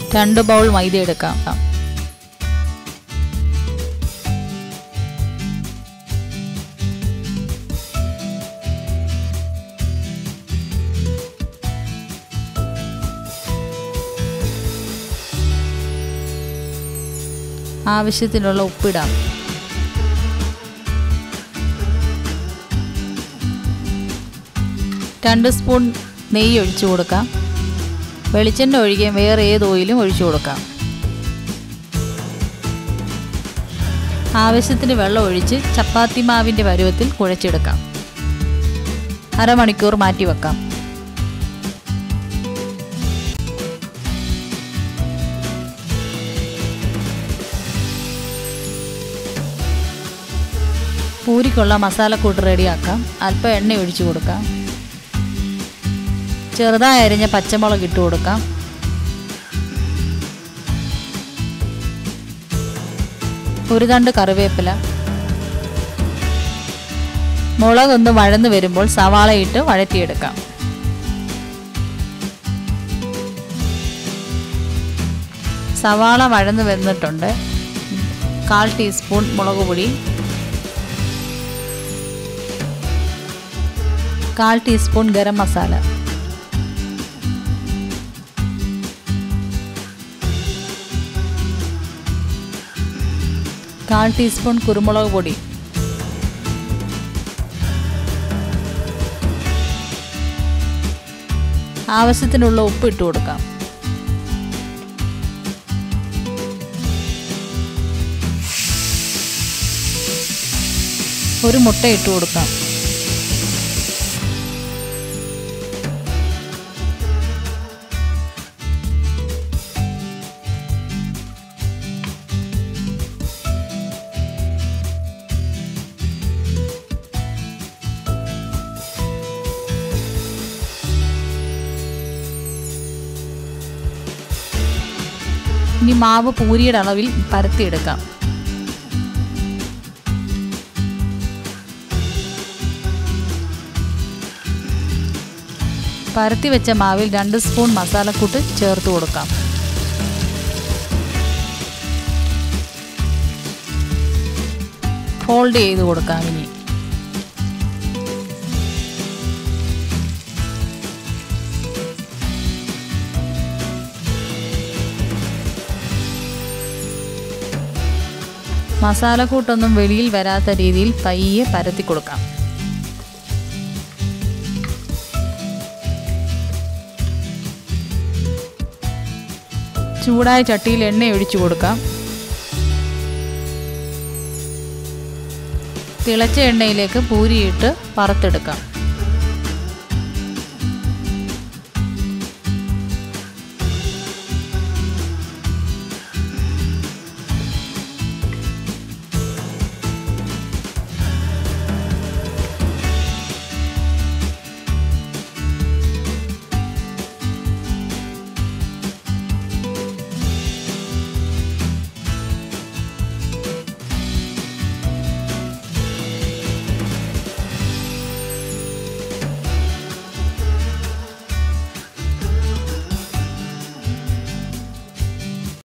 രണ്ട് ബൗൾ മൈദ എടുക്കാം ആവശ്യത്തിനുള്ള ഉപ്പിടാം രണ്ട് സ്പൂൺ നെയ്യ് ഒഴിച്ചു കൊടുക്കാം വെളിച്ചെണ്ണ ഒഴികെ വേറെ ഏത് ഓയിലും ഒഴിച്ചു കൊടുക്കാം ആവശ്യത്തിന് വെള്ളം ഒഴിച്ച് ചപ്പാത്തി മാവിൻ്റെ പരുവത്തിൽ കുഴച്ചെടുക്കാം അരമണിക്കൂർ മാറ്റി വെക്കാം പൂരിക്കുള്ള മസാലക്കൂട്ട് റെഡിയാക്കാം അല്പം എണ്ണ ഒഴിച്ചു കൊടുക്കാം ചെറുതായി അരിഞ്ഞ പച്ചമുളക് ഇട്ട് കൊടുക്കാം ഒരു തണ്ട് കറിവേപ്പില മുളകൊന്ന് വഴന്നു വരുമ്പോൾ സവാള ഇട്ട് വഴറ്റിയെടുക്കാം സവാള വഴന്നു വന്നിട്ടുണ്ട് കാൽ ടീസ്പൂൺ മുളക് പൊടി കാൽ ടീസ്പൂൺ ഗരം മസാല കാൽ ടീസ്പൂൺ കുരുമുളക് പൊടി ആവശ്യത്തിനുള്ള ഉപ്പ് ഇട്ട് കൊടുക്കാം ഒരു മുട്ട ഇട്ട് കൊടുക്കാം ഇനി മാവ് പൂരിയുടെ അളവിൽ പരത്തിയെടുക്കാം പരത്തി വെച്ച മാവിൽ രണ്ട് സ്പൂൺ മസാലക്കൂട്ട് ചേർത്ത് കൊടുക്കാം ഫോൾഡ് ചെയ്ത് കൊടുക്കാം ഇനി മസാലക്കൂട്ടൊന്നും വെളിയിൽ വരാത്ത രീതിയിൽ പയ്യെ പരത്തി കൊടുക്കാം ചൂടായ ചട്ടിയിൽ എണ്ണ ഒഴിച്ചു കൊടുക്കാം തിളച്ച എണ്ണയിലേക്ക് പൂരിയിട്ട് വറുത്തെടുക്കാം